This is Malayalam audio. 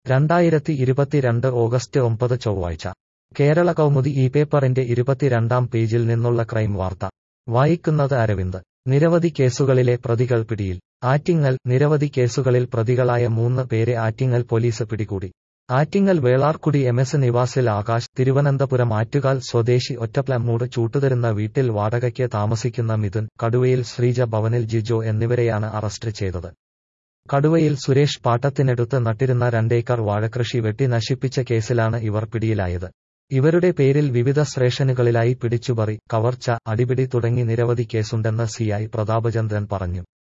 രണ്ടായിരത്തി ഇരുപത്തിരണ്ട് ഓഗസ്റ്റ് ഒമ്പത് ചൊവ്വാഴ്ച കേരള കൗമുദി ഈ പേപ്പറിന്റെ ഇരുപത്തിരണ്ടാം പേജിൽ നിന്നുള്ള ക്രൈം വാർത്ത വായിക്കുന്നത് അരവിന്ദ് നിരവധി കേസുകളിലെ പ്രതികൾ പിടിയിൽ ആറ്റിങ്ങൽ നിരവധി കേസുകളിൽ പ്രതികളായ മൂന്ന് പേരെ ആറ്റിങ്ങൽ പോലീസ് പിടികൂടി ആറ്റിങ്ങൽ വേളാർക്കുടി എം എസ് നിവാസിൽ ആകാശ് തിരുവനന്തപുരം ആറ്റുകാൽ സ്വദേശി ഒറ്റപ്ലമ്മൂട് ചൂട്ടുതരുന്ന വീട്ടിൽ വാടകയ്ക്ക് താമസിക്കുന്ന മിഥുൻ കടുവയിൽ ശ്രീജ ഭവനിൽ ജിജോ എന്നിവരെയാണ് അറസ്റ്റ് ചെയ്തത് കടുവയിൽ സുരേഷ് പാട്ടത്തിനെടുത്ത് നട്ടിരുന്ന രണ്ടേക്കർ വാഴകൃഷി വെട്ടി നശിപ്പിച്ച കേസിലാണ് ഇവർ പിടിയിലായത് ഇവരുടെ പേരിൽ വിവിധ സ്റ്റേഷനുകളിലായി പിടിച്ചുപറി കവർച്ച അടിപിടി തുടങ്ങി നിരവധി കേസുണ്ടെന്ന് സിഐ പ്രതാപചന്ദ്രൻ പറഞ്ഞു